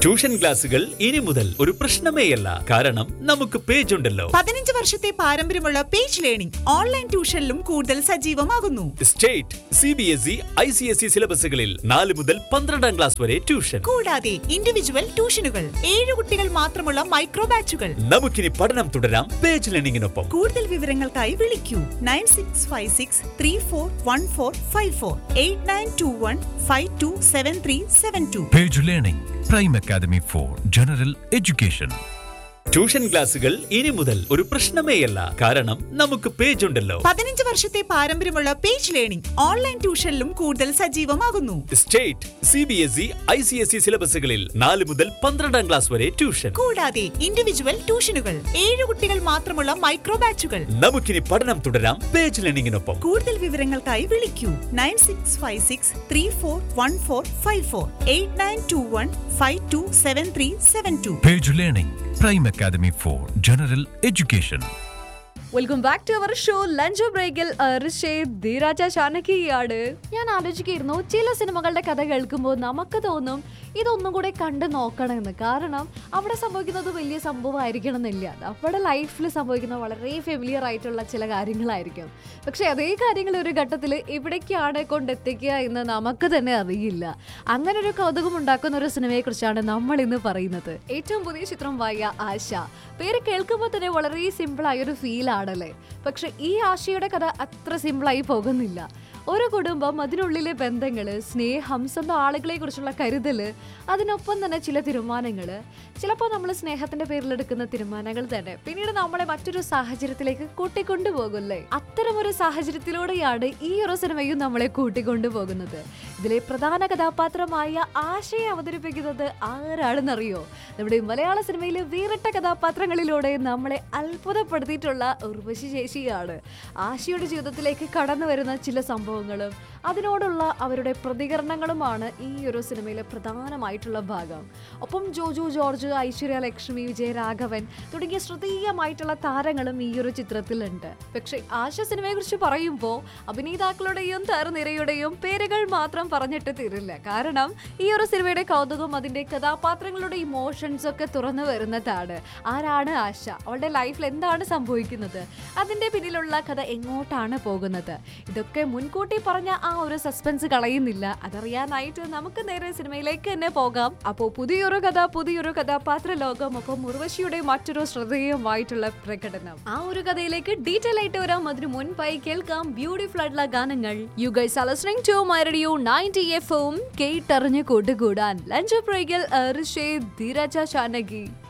Tuition ക്ലാസുകൾ ഇനി മുതൽ ഒരു പ്രശ്നമേയല്ല കാരണം നമുക്ക് പേജ് ഉണ്ടല്ലോ പതിനഞ്ച് വർഷത്തെ പാരമ്പര്യമുള്ള പേജ് ലേണിംഗ് ഓൺലൈൻ ട്യൂഷനിലും കൂടുതൽ സജീവമാകുന്നു state C B S E I C S E സിലബസുകളിൽ നാല് മുതൽ പന്ത്രണ്ടാം ക്ലാസ് വരെ ട്യൂഷൻ കൂടാതെ ഇൻഡിവിജ്വൽ ട്യൂഷനുകൾ ഏഴ് കുട്ടികൾ മാത്രമുള്ള മൈക്രോ ബാച്ചുകൾ നമുക്കിനി പഠനം തുടരാം പേജ് ലേണിംഗിനൊപ്പം കൂടുതൽ വിവരങ്ങൾക്കായി വിളിക്കൂ nine six five six three four one four five four eight nine two one five two seven three seven two Page Learning, Prime Academy for General Education. Tuition ക്ലാസുകൾ ഇനി മുതൽ ഒരു പ്രശ്നമേയല്ല കാരണം നമുക്ക് പേജ് ഉണ്ടല്ലോ പതിനഞ്ച് വർഷത്തെ പാരമ്പര്യമുള്ള പേജ് ലേണിംഗ് ഓൺലൈൻ ട്യൂഷനിലും കൂടുതൽ സജീവമാകുന്നു state C B S E I C S E സിലബസുകളിൽ നാല് മുതൽ പന്ത്രണ്ടാം ക്ലാസ് വരെ ട്യൂഷൻ കൂടാതെ ഇൻഡിവിജ്വൽ ട്യൂഷനുകൾ ഏഴ് കുട്ടികൾ മാത്രമുള്ള മൈക്രോ ബാച്ചുകൾ നമുക്കിനി പഠനം തുടരാം പേജ് ലേണിംഗിനൊപ്പം കൂടുതൽ വിവരങ്ങൾക്കായി വിളിക്കൂ nine six five six three four one four five four eight nine two one five two seven three seven two Page Learning, Prime Academy for General Education. Welcome back to our show lunch ബ്രേക്കിൽ ധീരാജ ചാനകിയാണ് ഞാൻ ആലോചിക്കായിരുന്നു ചില സിനിമകളുടെ കഥ കേൾക്കുമ്പോൾ നമുക്ക് തോന്നും ഇതൊന്നും കൂടെ കണ്ടു നോക്കണമെന്ന് കാരണം അവിടെ സംഭവിക്കുന്നത് വലിയ സംഭവമായിരിക്കണം എന്നില്ല നമ്മുടെ ലൈഫിൽ സംഭവിക്കുന്ന വളരെ ഫെമിലിയർ ആയിട്ടുള്ള ചില കാര്യങ്ങളായിരിക്കും പക്ഷെ അതേ കാര്യങ്ങൾ ഒരു ഘട്ടത്തിൽ എവിടേക്കാണ് കൊണ്ടെത്തിക്കുക എന്ന് നമുക്ക് തന്നെ അറിയില്ല അങ്ങനെ ഒരു കൗതുകം ഉണ്ടാക്കുന്ന ഒരു സിനിമയെക്കുറിച്ചാണ് നമ്മൾ ഇന്ന് പറയുന്നത് ഏറ്റവും പുതിയ ചിത്രം വായ ആശ പേര് കേൾക്കുമ്പോൾ തന്നെ വളരെ സിമ്പിൾ ആയ ഒരു ഫീൽ ആണല്ലേ പക്ഷെ ഈ ആശയുടെ കഥ അത്ര സിമ്പിളായി പോകുന്നില്ല ഒരു കുടുംബം അതിനുള്ളിലെ ബന്ധങ്ങള് സ്നേഹം സ്വന്തം ആളുകളെ കുറിച്ചുള്ള കരുതല് അതിനൊപ്പം തന്നെ ചില തീരുമാനങ്ങള് ചിലപ്പോൾ നമ്മൾ സ്നേഹത്തിന്റെ പേരിൽ എടുക്കുന്ന തീരുമാനങ്ങൾ തന്നെ പിന്നീട് നമ്മളെ മറ്റൊരു സാഹചര്യത്തിലേക്ക് കൂട്ടിക്കൊണ്ടുപോകില്ലേ അത്തരം ഒരു സാഹചര്യത്തിലൂടെയാണ് ഈ ഒരു സിനിമയും നമ്മളെ കൂട്ടിക്കൊണ്ടുപോകുന്നത് ഇതിലെ പ്രധാന കഥാപാത്രമായ ആശയെ അവതരിപ്പിക്കുന്നത് ആരാണെന്നറിയോ നമ്മുടെ മലയാള സിനിമയിലെ വേറിട്ട കഥാപാത്രങ്ങളിലൂടെ നമ്മളെ അത്ഭുതപ്പെടുത്തിയിട്ടുള്ള ഉർവശി ശേഷിയാണ് ആശയുടെ ജീവിതത്തിലേക്ക് കടന്നു വരുന്ന ചില സംഭവങ്ങളും അതിനോടുള്ള അവരുടെ പ്രതികരണങ്ങളുമാണ് ഈ ഒരു സിനിമയിലെ പ്രധാനമായിട്ടുള്ള ഭാഗം ഒപ്പം ജോജു ജോർജ് ഐശ്വര്യ ലക്ഷ്മി വിജയരാഘവൻ തുടങ്ങിയ ശ്രദ്ധേയമായിട്ടുള്ള താരങ്ങളും ഈ ഒരു ചിത്രത്തിലുണ്ട് പക്ഷെ ആശ സിനിമയെ കുറിച്ച് പറയുമ്പോൾ അഭിനേതാക്കളുടെയും താരനിരയുടെയും പേരുകൾ മാത്രം പറഞ്ഞിട്ട് തീരില്ല കാരണം ഈ ഒരു സിനിമയുടെ കൗതുകം അതിന്റെ കഥാപാത്രങ്ങളുടെ ഇമോഷൻസ് ഒക്കെ തുറന്നു വരുന്നതാണ് ആരാണ് ആശ അവളുടെ ലൈഫിൽ എന്താണ് സംഭവിക്കുന്നത് അതിന്റെ പിന്നിലുള്ള കഥ എങ്ങോട്ടാണ് പോകുന്നത് ഇതൊക്കെ മുൻകൂട്ടി പറഞ്ഞ ആ ഒരു സസ്പെൻസ് കളയുന്നില്ല അതറിയാനായിട്ട് നമുക്ക് നേരെ സിനിമയിലേക്ക് തന്നെ പോകാം അപ്പോൾ പുതിയൊരു കഥ പുതിയൊരു കഥാപാത്ര ലോകം ഒപ്പം ഉർവശിയുടെ മറ്റൊരു ശ്രദ്ധേയമായിട്ടുള്ള പ്രകടനം ആ ഒരു കഥയിലേക്ക് ഡീറ്റെയിൽ ആയിട്ട് വരാം അതിനു മുൻപായി കേൾക്കാം ബ്യൂട്ടിഫുൾ ആയിട്ടുള്ള ഗാനങ്ങൾ you guys are listening to my radio 90 എഫും കേട്ടറിഞ്ഞ് കൂട്ടുകൂടാൻ ലഞ്ച് ബ്രേക്കിൽ ഋഷേ ധീരജ ചാനകി